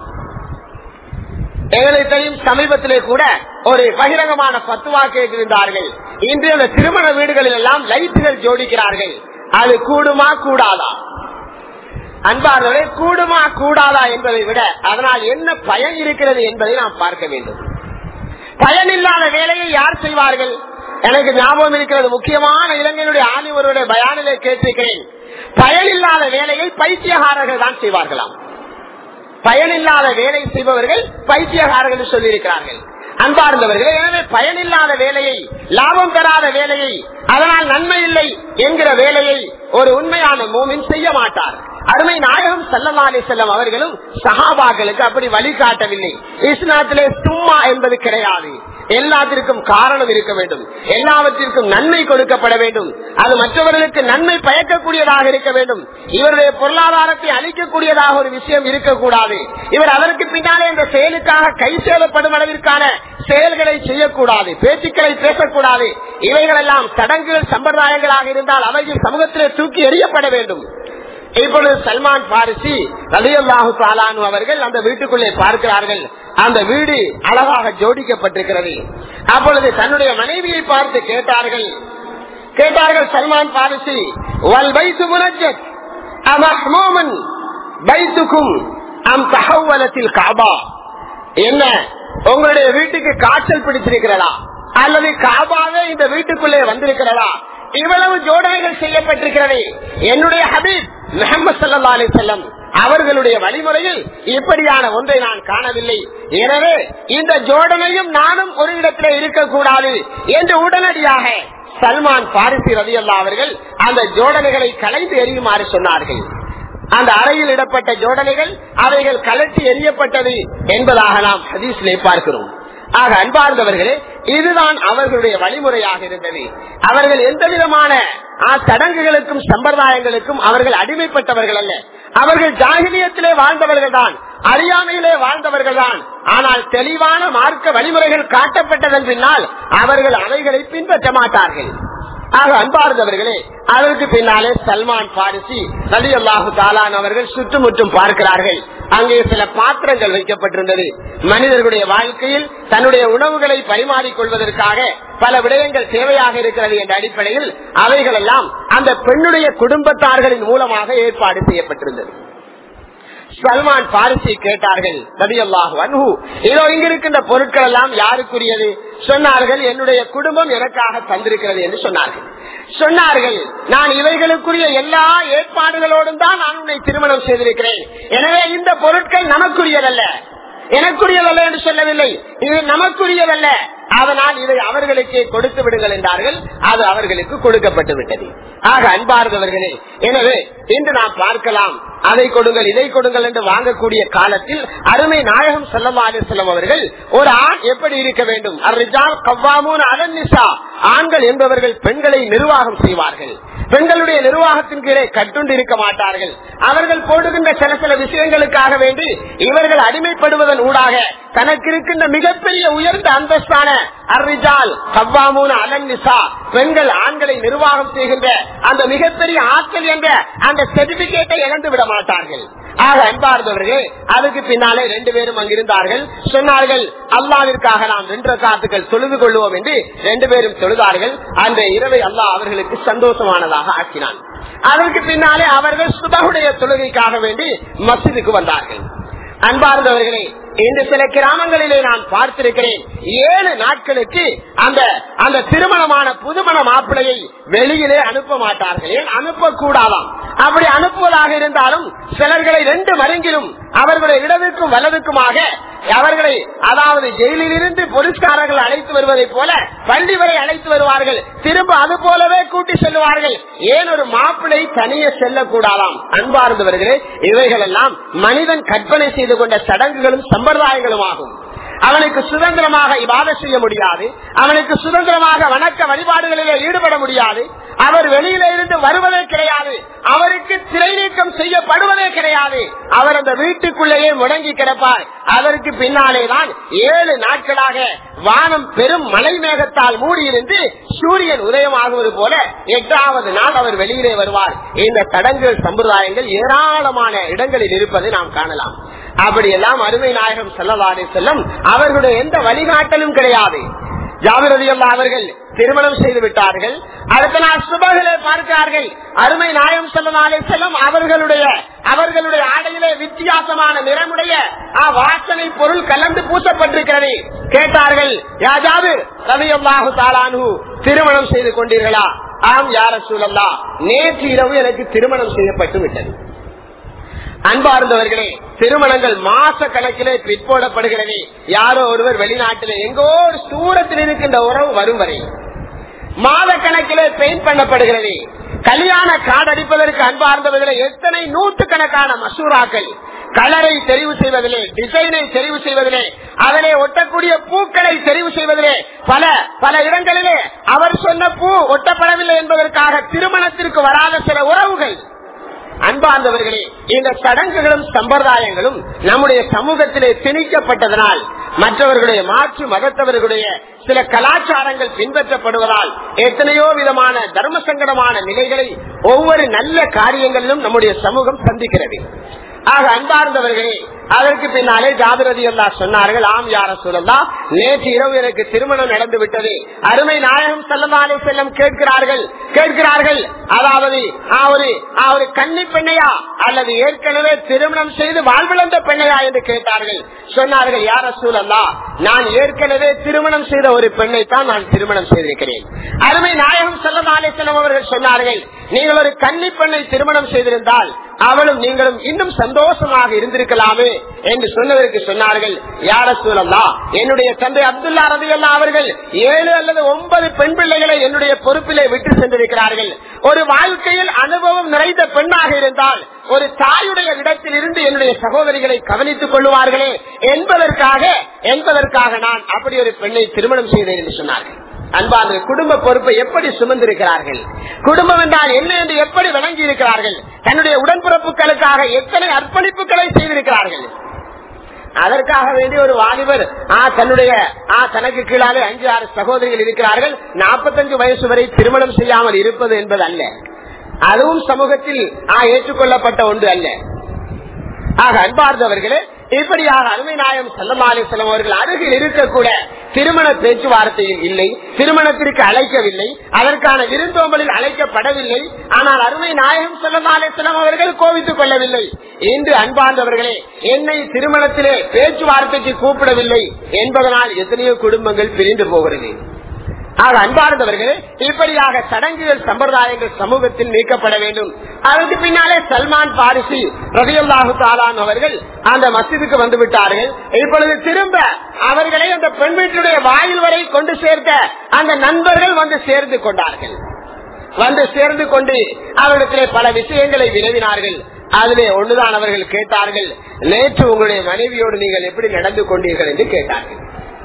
எங்களுக்கு தெரியும் சமீபத்திலே கூட ஒரு பகிரங்கமான பத்துவா கேட்டிருந்தார்கள் இன்று அந்த திருமண வீடுகளில் எல்லாம் லைட்டுகள் ஜோடிக்கிறார்கள் அது கூடுமா கூடாதா அன்பார்களே கூடுமா கூடாதா என்பதை விட அதனால் என்ன பயன் இருக்கிறது என்பதை நாம் பார்க்க வேண்டும் பயனில்லாத வேலையை யார் செய்வார்கள் எனக்கு ஞாபகம் இருக்கிறது முக்கியமான இளைஞனுடைய ஆணி ஒருவருடைய பயானிலே கேட்டிருக்கிறேன் பயனில்லாத வேலையை பைத்தியகாரர்கள் தான் செய்வார்களாம் பயனில்லாத வேலை செய்பவர்கள் பைத்தியகாரர்கள் சொல்லியிருக்கிறார்கள் அன்பார்ந்தவர்களே எனவே பயனில்லாத வேலையை லாபம் பெறாத வேலையை அதனால் நன்மை இல்லை என்கிற வேலையை ஒரு உண்மையான மூமின் செய்ய மாட்டார் அருமை நாயகம் சல்லமாலே செல்லம் அவர்களும் சஹாபாக்களுக்கு அப்படி வழிகாட்டவில்லை இஸ்லாத்திலே சும்மா என்பது கிடையாது எல்லாத்திற்கும் காரணம் இருக்க வேண்டும் எல்லாவற்றிற்கும் நன்மை கொடுக்கப்பட வேண்டும் அது மற்றவர்களுக்கு நன்மை பயக்கக்கூடியதாக இருக்க வேண்டும் இவருடைய பொருளாதாரத்தை அளிக்கக்கூடியதாக ஒரு விஷயம் இருக்கக்கூடாது இவர் அதற்கு பின்னாலே இந்த செயலுக்காக கை சேலப்படும் அளவிற்கான செயல்களை செய்யக்கூடாது பேச்சுக்களை பேசக்கூடாது இவைகள் எல்லாம் சடங்குகள் சம்பிரதாயங்களாக இருந்தால் அவைகள் சமூகத்திலே தூக்கி எறியப்பட வேண்டும் இப்பொழுது சல்மான் பாரிசி ரலியல்லாஹு தாலானு அவர்கள் அந்த வீட்டுக்குள்ளே பார்க்கிறார்கள் அந்த வீடு அழகாக ஜோடிக்கப்பட்டிருக்கிறது அப்பொழுது தன்னுடைய மனைவியை பார்த்து கேட்டார்கள் கேட்டார்கள் சல்மான் பாரிசி வல் பைத்து முனஜத் அமஹ்மூமன் பைத்துக்கும் அம் தகவலத்தில் காபா என்ன உங்களுடைய வீட்டுக்கு காய்ச்சல் பிடிச்சிருக்கிறதா அல்லது காபாவே இந்த வீட்டுக்குள்ளே வந்திருக்கிறதா இவ்வளவு ஜோடனைகள் செய்யப்பட்டிருக்கிறது என்னுடைய ஹபீப் முகமது சல்லா அலி செல்லம் அவர்களுடைய வழிமுறையில் இப்படியான ஒன்றை நான் காணவில்லை எனவே இந்த ஜோடனையும் நானும் ஒரு இடத்திலே இருக்கக்கூடாது என்று உடனடியாக சல்மான் பாரிசி ரவி அவர்கள் அந்த ஜோடனைகளை கலைந்து எறியுமாறு சொன்னார்கள் அந்த அறையில் இடப்பட்ட ஜோடனைகள் அவைகள் கலட்டி எறியப்பட்டது என்பதாக நாம் ஹதீஸ்லே பார்க்கிறோம் ஆக அன்பார்ந்தவர்களே இதுதான் அவர்களுடைய வழிமுறையாக இருந்தது அவர்கள் எந்த விதமான சடங்குகளுக்கும் சம்பிரதாயங்களுக்கும் அவர்கள் அடிமைப்பட்டவர்கள் அல்ல அவர்கள் ஜாகிலியத்திலே வாழ்ந்தவர்கள் தான் அறியாமையிலே வாழ்ந்தவர்கள் தான் ஆனால் தெளிவான மார்க்க வழிமுறைகள் காட்டப்பட்டதன் பின்னால் அவர்கள் அவைகளை பின்பற்ற மாட்டார்கள் ஆக அன்பார்ந்தவர்களே அதற்கு பின்னாலே சல்மான் பாரிசி நலி அல்லாஹு தாலான் அவர்கள் சுற்றுமுற்றும் பார்க்கிறார்கள் அங்கே சில பாத்திரங்கள் வைக்கப்பட்டிருந்தது மனிதர்களுடைய வாழ்க்கையில் தன்னுடைய உணவுகளை பரிமாறிக் கொள்வதற்காக பல விடயங்கள் தேவையாக இருக்கிறது என்ற அடிப்படையில் அவைகள் எல்லாம் அந்த பெண்ணுடைய குடும்பத்தார்களின் மூலமாக ஏற்பாடு செய்யப்பட்டிருந்தது சல்மான் பாரிசி கேட்டார்கள் நபி அல்லாஹு அன்ஹு இதோ இங்கிருக்கின்ற பொருட்கள் எல்லாம் யாருக்குரியது சொன்னார்கள் என்னுடைய குடும்பம் எனக்காக தந்திருக்கிறது என்று சொன்னார்கள் சொன்னார்கள் நான் இவைகளுக்குரிய எல்லா ஏற்பாடுகளோடும் தான் நான் உன்னை திருமணம் செய்திருக்கிறேன் எனவே இந்த பொருட்கள் நமக்குரியதல்ல எனக்குரியதல்ல என்று சொல்லவில்லை இது நமக்குரியதல்ல அதனால் இதை அவர்களுக்கே கொடுத்து விடுங்கள் என்றார்கள் அது அவர்களுக்கு கொடுக்கப்பட்டு விட்டது ஆக அன்பார்ந்தவர்களே எனவே இன்று நாம் பார்க்கலாம் அதை கொடுங்கள் இதை கொடுங்கள் என்று வாங்கக்கூடிய காலத்தில் அருமை நாயகம் செல்லவாறு செல்லும் அவர்கள் ஒரு ஆண் எப்படி இருக்க வேண்டும் அர்ரிஜால் கவ்வாமூன் அலன்னிசா ஆண்கள் என்பவர்கள் பெண்களை நிர்வாகம் செய்வார்கள் பெண்களுடைய நிர்வாகத்தின் கீழே கட்டுண்டு இருக்க மாட்டார்கள் அவர்கள் போடுகின்ற சில சில விஷயங்களுக்காக வேண்டி இவர்கள் அடிமைப்படுவதன் ஊடாக தனக்கு இருக்கின்ற மிகப்பெரிய உயர்ந்த அந்தஸ்தான அர்ரிஜால் கவ்வாமூன் அலன்னிசா பெண்கள் ஆண்களை நிர்வாகம் செய்கின்ற அந்த மிகப்பெரிய ஆற்றல் என்ற அந்த சர்டிபிகேட்டை இழந்து விட மாட்டார்கள் ஆக அன்பார்ந்தவர்கள் அதுக்கு பின்னாலே ரெண்டு பேரும் அங்கிருந்தார்கள் சொன்னார்கள் அல்லாவிற்காக நாம் ரெண்டு காத்துக்கள் தொழுது கொள்வோம் என்று ரெண்டு பேரும் தொழுதார்கள் அந்த இரவை அல்லாஹ் அவர்களுக்கு சந்தோஷமானதாக ஆக்கினான் அதற்கு பின்னாலே அவர்கள் சுபகுடைய தொழுகைக்காக வேண்டி மசிதுக்கு வந்தார்கள் அன்பார்ந்தவர்களே இந்த சில கிராமங்களிலே நான் பார்த்திருக்கிறேன் ஏழு நாட்களுக்கு அந்த அந்த திருமணமான புதுமண மாப்பிளையை வெளியிலே அனுப்ப மாட்டார்கள் ஏன் அனுப்பக்கூடாதாம் அப்படி அனுப்புவதாக இருந்தாலும் சிலர்களை ரெண்டு மருங்கிலும் அவர்களுடைய இடதுக்கும் வலதுக்குமாக அவர்களை அதாவது ஜெயிலில் இருந்து போலீஸ்காரர்கள் அழைத்து வருவதை போல பள்ளி வரை அழைத்து வருவார்கள் திரும்ப அது போலவே கூட்டி செல்வார்கள் ஏன் ஒரு மாப்பிளை தனியே செல்லக்கூடாதாம் அன்பார்ந்தவர்களே இவைகள் எல்லாம் மனிதன் கற்பனை செய்து கொண்ட சடங்குகளும் சம்பிரதாயங்களும் ஆகும் அவனுக்கு சுதந்திரமாக இவாத செய்ய முடியாது அவனுக்கு சுதந்திரமாக வணக்க வழிபாடுகளிலே ஈடுபட முடியாது அவர் வெளியில இருந்து வருவதே கிடையாது அவருக்கு சிறை நீக்கம் செய்யப்படுவதே கிடையாது அவர் அந்த வீட்டுக்குள்ளேயே முடங்கி கிடப்பார் அதற்கு பின்னாலேதான் ஏழு நாட்களாக வானம் பெரும் மலை மேகத்தால் மூடியிருந்து சூரியன் உதயமாகுவது போல எட்டாவது நாள் அவர் வெளியிலே வருவார் இந்த சடங்குகள் சம்பிரதாயங்கள் ஏராளமான இடங்களில் இருப்பதை நாம் காணலாம் அப்படியெல்லாம் அருமை நாயகம் செல்லவாறு செல்லும் அவர்களுடைய எந்த வழிகாட்டலும் கிடையாது ஜாவிரதியல்லா அவர்கள் திருமணம் செய்து விட்டார்கள் அடுத்த நாள் சுபகளை பார்க்கிறார்கள் அருமை நாயம் செல்லனாலே செல்லும் அவர்களுடைய அவர்களுடைய ஆடையிலே வித்தியாசமான நிறமுடைய வாசனை பொருள் கலந்து பூசப்பட்டிருக்கிறது கேட்டார்கள் யாஜாவு ரவியல்லாஹு தாலானு திருமணம் செய்து கொண்டீர்களா ஆம் யார சூழல்லா நேற்று இரவு எனக்கு திருமணம் செய்யப்பட்டு விட்டது அன்பார்ந்தவர்களே திருமணங்கள் மாச கணக்கிலே பிற்போடப்படுகிறது யாரோ ஒருவர் வெளிநாட்டிலே எங்கோ ஒரு தூரத்தில் இருக்கின்ற உறவு வரும் வரை மாத கணக்கிலே பெயிண்ட் பண்ணப்படுகிறது கல்யாண கார்டு அடிப்பதற்கு அன்பார்ந்தவர்களே எத்தனை நூற்றுக்கணக்கான மசூராக்கள் கலரை தெரிவு செய்வதிலே டிசைனை தெரிவு செய்வதிலே அதிலே ஒட்டக்கூடிய பூக்களை தெரிவு செய்வதிலே பல பல இடங்களிலே அவர் சொன்ன பூ ஒட்டப்படவில்லை என்பதற்காக திருமணத்திற்கு வராத சில உறவுகள் அன்பார்ந்தவர்களே இந்த சடங்குகளும் சம்பிரதாயங்களும் நம்முடைய சமூகத்திலே திணிக்கப்பட்டதனால் மற்றவர்களுடைய மாற்று மதத்தவர்களுடைய சில கலாச்சாரங்கள் பின்பற்றப்படுவதால் எத்தனையோ விதமான தர்ம சங்கடமான நிலைகளை ஒவ்வொரு நல்ல காரியங்களிலும் நம்முடைய சமூகம் சந்திக்கிறது ஆக அன்பார்ந்தவர்களே அதற்கு பின்னாலே ஜாதிரதி அல்லா சொன்னார்கள் ஆம் யார சொல்லலாம் நேற்று இரவு எனக்கு திருமணம் நடந்து விட்டது அருமை நாயகம் செல்லமாலே செல்லம் கேட்கிறார்கள் கேட்கிறார்கள் அதாவது ஒரு ஒரு கன்னி பெண்ணையா அல்லது ஏற்கனவே திருமணம் செய்து வாழ்விழந்த பெண்ணையா என்று கேட்டார்கள் சொன்னார்கள் யார சூழல்லா நான் ஏற்கனவே திருமணம் செய்த ஒரு பெண்ணை தான் நான் திருமணம் செய்திருக்கிறேன் அருமை நாயகம் செல்லமாலே செல்லம் அவர்கள் சொன்னார்கள் நீங்கள் ஒரு கன்னி பெண்ணை திருமணம் செய்திருந்தால் அவளும் நீங்களும் இன்னும் சந்தோஷமாக இருந்திருக்கலாமே என்று சொன்னதற்கு சொன்னார்கள் யார சூழல்லா என்னுடைய தந்தை அப்துல்லா ரதி அல்லா அவர்கள் ஏழு அல்லது ஒன்பது பெண் பிள்ளைகளை என்னுடைய பொறுப்பிலே விட்டு சென்றிருக்கிறார்கள் ஒரு வாழ்க்கையில் அனுபவம் நிறைந்த பெண்ணாக இருந்தால் ஒரு தாயுடைய இடத்தில் இருந்து என்னுடைய சகோதரிகளை கவனித்துக் கொள்வார்களே என்பதற்காக என்பதற்காக நான் அப்படி ஒரு பெண்ணை திருமணம் செய்தேன் என்று சொன்னார்கள் அன்பான குடும்ப பொறுப்பை எப்படி சுமந்திருக்கிறார்கள் குடும்பம் என்றால் என்ன என்று எப்படி விளங்கி இருக்கிறார்கள் தன்னுடைய உடன்பிறப்புகளுக்காக எத்தனை அர்ப்பணிப்புகளை செய்திருக்கிறார்கள் அதற்காக வேண்டிய ஒரு வாலிபர் ஆ தன்னுடைய ஆ தனக்கு கீழாலே அஞ்சு ஆறு சகோதரிகள் இருக்கிறார்கள் நாற்பத்தஞ்சு வயசு வரை திருமணம் செய்யாமல் இருப்பது என்பது அல்ல அதுவும் சமூகத்தில் ஆ ஏற்றுக்கொள்ளப்பட்ட ஒன்று அல்ல ஆக அன்பார்ந்தவர்களே இப்படியாக அருமை நாயம் செல்லமாலேசலம் அவர்கள் அருகில் இருக்கக்கூட திருமண பேச்சுவார்த்தையில் இல்லை திருமணத்திற்கு அழைக்கவில்லை அதற்கான விருந்தோம்பலில் அழைக்கப்படவில்லை ஆனால் அருமை நாயகம் செல்லமாலேசலம் அவர்கள் கோவித்துக் கொள்ளவில்லை இன்று அன்பார்ந்தவர்களே என்னை திருமணத்திலே பேச்சுவார்த்தைக்கு கூப்பிடவில்லை என்பதனால் எத்தனையோ குடும்பங்கள் பிரிந்து போகிறது ஆக அன்பார்ந்தவர்களே இப்படியாக சடங்குகள் சம்பிரதாயங்கள் சமூகத்தில் நீக்கப்பட வேண்டும் அதற்கு பின்னாலே சல்மான் பாரிசி ரவியல்லாஹு தாலான் அவர்கள் அந்த மசிதுக்கு வந்து விட்டார்கள் இப்பொழுது திரும்ப அவர்களை அந்த பெண் வீட்டுடைய வாயில் வரை கொண்டு சேர்த்த அந்த நண்பர்கள் வந்து சேர்ந்து கொண்டார்கள் வந்து சேர்ந்து கொண்டு அவரிடத்திலே பல விஷயங்களை வினவினார்கள் அதிலே ஒன்றுதான் அவர்கள் கேட்டார்கள் நேற்று உங்களுடைய மனைவியோடு நீங்கள் எப்படி நடந்து கொண்டீர்கள் என்று கேட்டார்கள்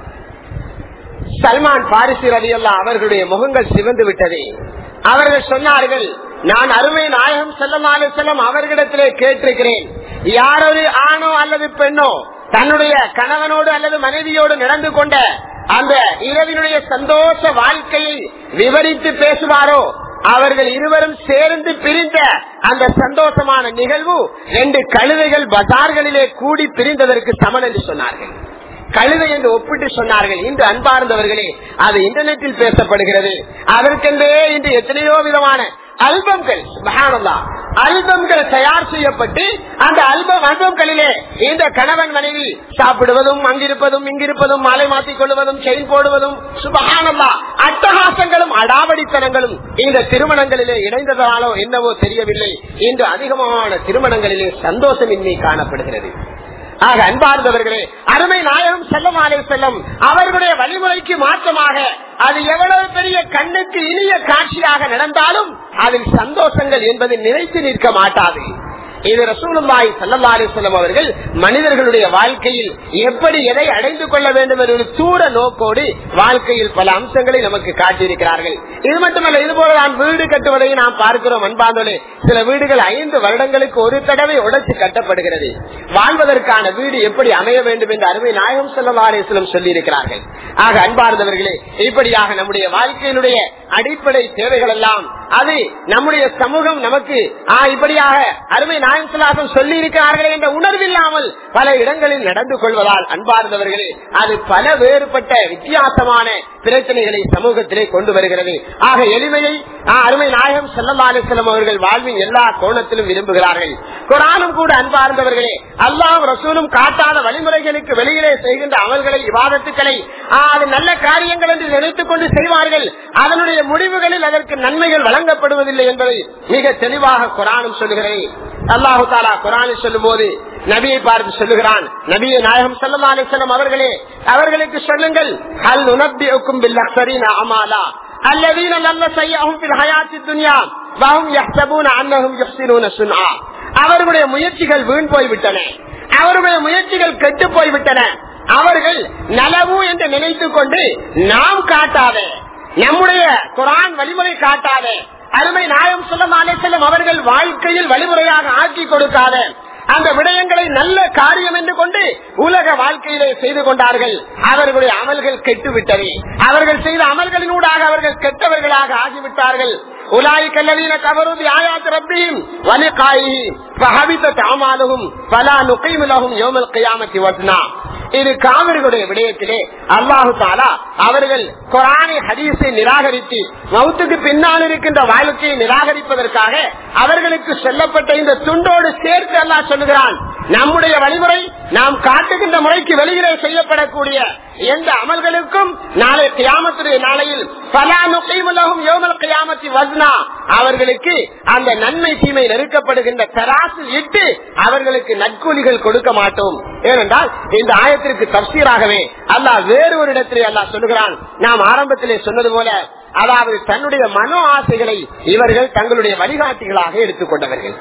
சல்மான் பாரிசி ரவியல்லா அவர்களுடைய முகங்கள் சிவந்து விட்டது அவர்கள் சொன்னார்கள் நான் அருமை நாயகம் செல்லமாலு செல்லம் அவர்களிடத்திலே கேட்டிருக்கிறேன் யாரொரு ஆணோ அல்லது பெண்ணோ தன்னுடைய கணவனோடு அல்லது மனைவியோடு நடந்து கொண்ட அந்த இரவினுடைய சந்தோஷ வாழ்க்கையை விவரித்து பேசுவாரோ அவர்கள் இருவரும் சேர்ந்து பிரிந்த அந்த சந்தோஷமான நிகழ்வு ரெண்டு கழுதைகள் பஜார்களிலே கூடி பிரிந்ததற்கு சமன் என்று சொன்னார்கள் கழுதை என்று ஒப்பிட்டு சொன்னார்கள் இன்று அன்பார்ந்தவர்களே அது இன்டர்நெட்டில் பேசப்படுகிறது அதற்கென்றே இன்று எத்தனையோ விதமான அல்பங்கள் மகானந்தா அல்பங்கள் தயார் செய்யப்பட்டு அந்த அல்பம் அல்பங்களிலே இந்த கணவன் மனைவி சாப்பிடுவதும் அங்கிருப்பதும் இங்கிருப்பதும் மாலை மாற்றிக் கொள்வதும் செயின் போடுவதும் சுபகானந்தா அட்டகாசங்களும் அடாவடித்தனங்களும் இந்த திருமணங்களிலே இணைந்ததாலோ என்னவோ தெரியவில்லை இன்று அதிகமான திருமணங்களிலே சந்தோஷமின்மை காணப்படுகிறது ஆக அன்பார்ந்தவர்களே அருமை நாயகம் செல்லம் ஆலை செல்லம் அவர்களுடைய வழிமுறைக்கு மாற்றமாக அது எவ்வளவு பெரிய கண்ணுக்கு இனிய காட்சியாக நடந்தாலும் அதில் சந்தோஷங்கள் என்பது நினைத்து நிற்க மாட்டாது இது ரசூலுல்லாய் சல்லா அலிஸ்லாம் அவர்கள் மனிதர்களுடைய வாழ்க்கையில் எப்படி எதை அடைந்து கொள்ள வேண்டும் என்ற ஒரு தூர நோக்கோடு வாழ்க்கையில் பல அம்சங்களை நமக்கு காட்டியிருக்கிறார்கள் இது மட்டுமல்ல இது போல நான் வீடு கட்டுவதை நாம் பார்க்கிறோம் அன்பாந்தோடு சில வீடுகள் ஐந்து வருடங்களுக்கு ஒரு தடவை உடைச்சு கட்டப்படுகிறது வாழ்வதற்கான வீடு எப்படி அமைய வேண்டும் என்று அருமை நாயகம் சல்லா அலிஸ்லம் சொல்லி இருக்கிறார்கள் ஆக அன்பார்ந்தவர்களே இப்படியாக நம்முடைய வாழ்க்கையினுடைய அடிப்படை தேவைகள் எல்லாம் அது நம்முடைய சமூகம் நமக்கு இப்படியாக அருமை நாயகம் சொல்லி இருக்கிறார்களே என்ற உணர்வில்லாமல் பல இடங்களில் நடந்து கொள்வதால் அன்பார்ந்தவர்களே அது பல வேறுபட்ட வித்தியாசமான பிரச்சனைகளை சமூகத்திலே கொண்டு வருகிறது ஆக எளிமையை அருமை நாயகம் செல்லல்லாலிசலம் அவர்கள் வாழ்வின் எல்லா கோணத்திலும் விரும்புகிறார்கள் குரானும் கூட அன்பார்ந்தவர்களே அல்லாம் ரசூலும் காட்டாத வழிமுறைகளுக்கு வெளியிலே செய்கின்ற அமல்களை விவாதத்துக்களை அது நல்ல காரியங்கள் என்று நினைத்துக் கொண்டு செய்வார்கள் அதனுடைய முடிவுகளில் அதற்கு நன்மைகள் வழங்கப்படுவதில்லை என்பதை மிக தெளிவாக குரானும் சொல்லுகிறேன் அல்லாஹு தாலா குரானில் சொல்லும் போது நபியை பார்த்து சொல்லுகிறான் நபியை நாயகம் செல்லம் அலிசல்லம் அவர்களே அவர்களுக்கு சொல்லுங்கள் அல் உனப்பிக்கும் அமாலா الذين لم سيئهم في الحياة الدنيا وهم يحسبون أنهم يحسنون صنعا அவர்களுடைய முயற்சிகள் வீண் போய்விட்டன அவருடைய முயற்சிகள் கெட்டு போய்விட்டன அவர்கள் நலவு என்று நினைத்துக் கொண்டு நாம் காட்டாத நம்முடைய குரான் வழிமுறை காட்டாத அருமை நாயம் சொல்லம் அலைசல்லம் அவர்கள் வாழ்க்கையில் வழிமுறையாக ஆக்கி கொடுக்காத அந்த விடயங்களை நல்ல காரியம் என்று கொண்டு உலக வாழ்க்கையிலே செய்து கொண்டார்கள் அவர்களுடைய அமல்கள் கெட்டுவிட்டது அவர்கள் செய்த அமல்களினூடாக அவர்கள் கெட்டவர்களாக ஆகிவிட்டார்கள் உலாய் கல்லவீன கவருதி ஆயாத் ரப்பியும் வலிகாயி பகவித்த தாமாலும் பலா நுகைமுலகும் யோமல் கையாமத்தி வட்னா இது காவிர்களுடைய விடயத்திலே அல்லாஹு தாலா அவர்கள் குரானை ஹதீஸை நிராகரித்து மவுத்துக்கு பின்னால் இருக்கின்ற வாழ்க்கையை நிராகரிப்பதற்காக அவர்களுக்கு சொல்லப்பட்ட இந்த துண்டோடு சேர்த்து அல்லாஹ் சொல்லுகிறான் நம்முடைய வழிமுறை நாம் காட்டுகின்ற முறைக்கு வெளியிலே செய்யப்படக்கூடிய எந்த அமல்களுக்கும் நாளை கியாமத்துடைய நாளையில் பலானுகைமுலகும் யோமல் கியாமத்தி வஸ்னா அவர்களுக்கு அந்த நன்மை தீமை நெருக்கப்படுகின்ற தராசில் இட்டு அவர்களுக்கு நற்கூலிகள் கொடுக்க மாட்டோம் ஏனென்றால் இந்த ஆயத்திற்கு தப்சீராகவே அல்லாஹ் வேறு ஒரு இடத்திலே அல்லாஹ் சொல்லுகிறான் நாம் ஆரம்பத்திலே சொன்னது போல அதாவது தன்னுடைய மனோ ஆசைகளை இவர்கள் தங்களுடைய வழிகாட்டிகளாக எடுத்துக்கொண்டவர்கள்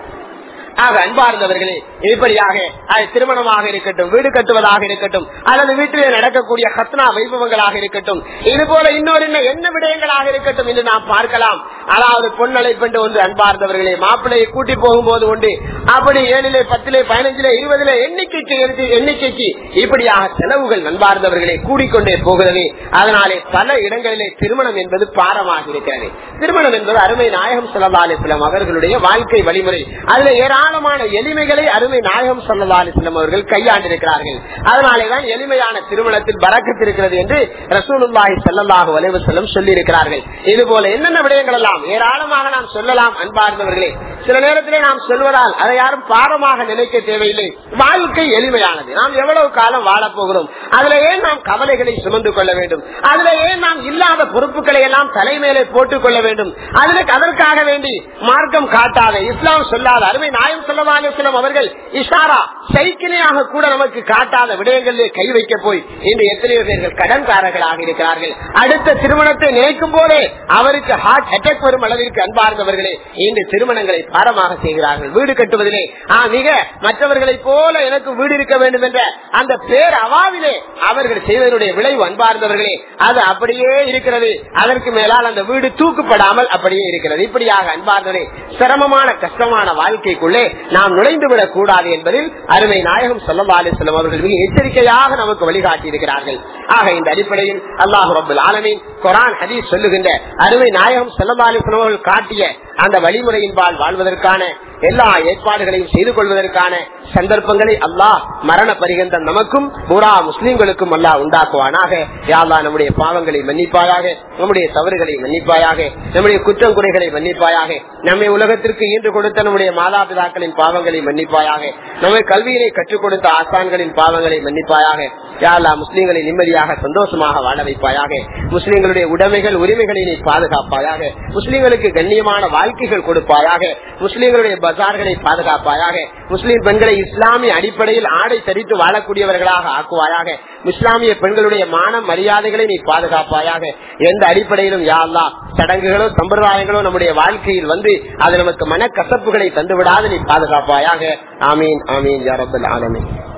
ஆக அன்பார்ந்தவர்களே இப்படியாக அது திருமணமாக இருக்கட்டும் வீடு கட்டுவதாக இருக்கட்டும் அல்லது வீட்டிலே நடக்கக்கூடிய ஹத்னா வைபவங்களாக இருக்கட்டும் இது போல இன்னொரு என்ன விடயங்களாக இருக்கட்டும் என்று நாம் பார்க்கலாம் அதாவது பொன்னழைப்பென்று ஒன்று அன்பார்ந்தவர்களே மாப்பிள்ளையை கூட்டி போகும்போது உண்டு அப்படி ஏழிலே பத்திலே பதினஞ்சிலே இருபதிலே எண்ணிக்கைக்கு எடுத்து எண்ணிக்கைக்கு இப்படியாக செலவுகள் நண்பார்ந்தவர்களே கூடிக்கொண்டே போகிறது அதனாலே பல இடங்களிலே திருமணம் என்பது பாரமாக இருக்கிறது திருமணம் என்பது அருமை நாயகம் சொல்லலாலிஸ்லம் அவர்களுடைய வாழ்க்கை வழிமுறை அதுல ஏராளமான எளிமைகளை அருமை நாயகம் சொல்லலாலிஸ்லம் அவர்கள் கையாண்டிருக்கிறார்கள் அதனாலேதான் எளிமையான திருமணத்தில் பறக்கத்து இருக்கிறது என்று ரசூலுல்லாஹி சல்லாஹு வலைவு செல்லம் சொல்லி இருக்கிறார்கள் இது போல என்னென்ன விடயங்கள் எல்லாம் ஏராளமாக நாம் சொல்லலாம் அன்பார்ந்தவர்களே சில நேரத்திலே நாம் சொல்வதால் அதை யாரும் பாரமாக நினைக்க தேவையில்லை வாழ்க்கை எளிமையானது நாம் எவ்வளவு காலம் வாழப் போகிறோம் அதுல ஏன் நாம் கவலைகளை சுமந்து கொள்ள வேண்டும் அதுல ஏன் நாம் இல்லாத பொறுப்புகளை எல்லாம் தலைமையிலே போட்டுக் கொள்ள வேண்டும் அதுல அதற்காக வேண்டி மார்க்கம் காட்டாத இஸ்லாம் சொல்லாத அருமை நாய நாயம் செல்லவாலும் அவர்கள் இஷாரா சைக்கிளையாக கூட நமக்கு காட்டாத விடயங்களிலே கை வைக்க போய் இன்று எத்தனையோ பேர்கள் கடன்காரர்களாக இருக்கிறார்கள் அடுத்த திருமணத்தை நினைக்கும் போதே அவருக்கு ஹார்ட் அட்டாக் வரும் அளவிற்கு அன்பார்ந்தவர்களே இன்று திருமணங்களை பாரமாக செய்கிறார்கள் வீடு கட்டுவதிலே ஆ, மிக மற்றவர்களைப் போல எனக்கு வீடு இருக்க வேண்டும் என்ற அந்த பேர் அவாவிலே அவர்கள் செய்வதனுடைய விளைவு அன்பார்ந்தவர்களே அது அப்படியே இருக்கிறது அதற்கு மேலால் அந்த வீடு தூக்கப்படாமல் அப்படியே இருக்கிறது இப்படியாக அன்பார்ந்தவரே சிரமமான கஷ்டமான வாழ்க்கைக்குள்ளே நாம் நுழைந்து விடக் கூடாது என்பதில் அருமை நாயகம் சொல்லா அலிஸ்லாம் அவர்கள் மிக எச்சரிக்கையாக நமக்கு வழிகாட்டி இருக்கிறார்கள் ஆக இந்த அடிப்படையில் அல்லாஹு ரபுல் ஆலமின் குரான் ஹதீஸ் சொல்லுகின்ற அருமை நாயகம் சொல்லா அலிஸ்லாம் அவர்கள் காட்டிய அந்த வழிமுறையின்பால் வாழ்வதற்கான எல்லா ஏற்பாடுகளையும் செய்து கொள்வதற்கான சந்தர்ப்பங்களை அல்லாஹ் மரண பரிகந்தம் நமக்கும் பூரா முஸ்லிம்களுக்கும் அல்லாஹ் உண்டாக்குவானாக யாழ்லா நம்முடைய பாவங்களை மன்னிப்பாயாக நம்முடைய தவறுகளை மன்னிப்பாயாக நம்முடைய குற்றம் குறைகளை மன்னிப்பாயாக நம்மை உலகத்திற்கு ஈன்று கொடுத்த நம்முடைய மாதாபிதாக்களின் பாவங்களை மன்னிப்பாயாக நம்மை கல்வியினை கற்றுக் கொடுத்த ஆசான்களின் பாவங்களை மன்னிப்பாயாக யாழ்லா முஸ்லிம்களை நிம்மதியாக சந்தோஷமாக வாழ வைப்பாயாக முஸ்லிம்களுடைய உடைமைகள் உரிமைகளை நீ பாதுகாப்பாயாக முஸ்லிம்களுக்கு கண்ணியமான வாழ்க்கைகள் கொடுப்பாயாக முஸ்லிம்களுடைய பஜார்களை பாதுகாப்பாயாக முஸ்லிம் பெண்களை இஸ்லாமிய அடிப்படையில் ஆடை தரித்து வாழக்கூடியவர்களாக ஆக்குவாயாக இஸ்லாமிய பெண்களுடைய மானம் மரியாதைகளை நீ பாதுகாப்பாயாக எந்த அடிப்படையிலும் யாழ்லா சடங்குகளோ சம்பிரதாயங்களோ நம்முடைய வாழ்க்கையில் வந்து அது நமக்கு மனக்கசப்புகளை தந்துவிடாது நீ பாதுகாப்பாயாக ஆமீன் ஆமீன் யாரப்பல் ஆலமீன்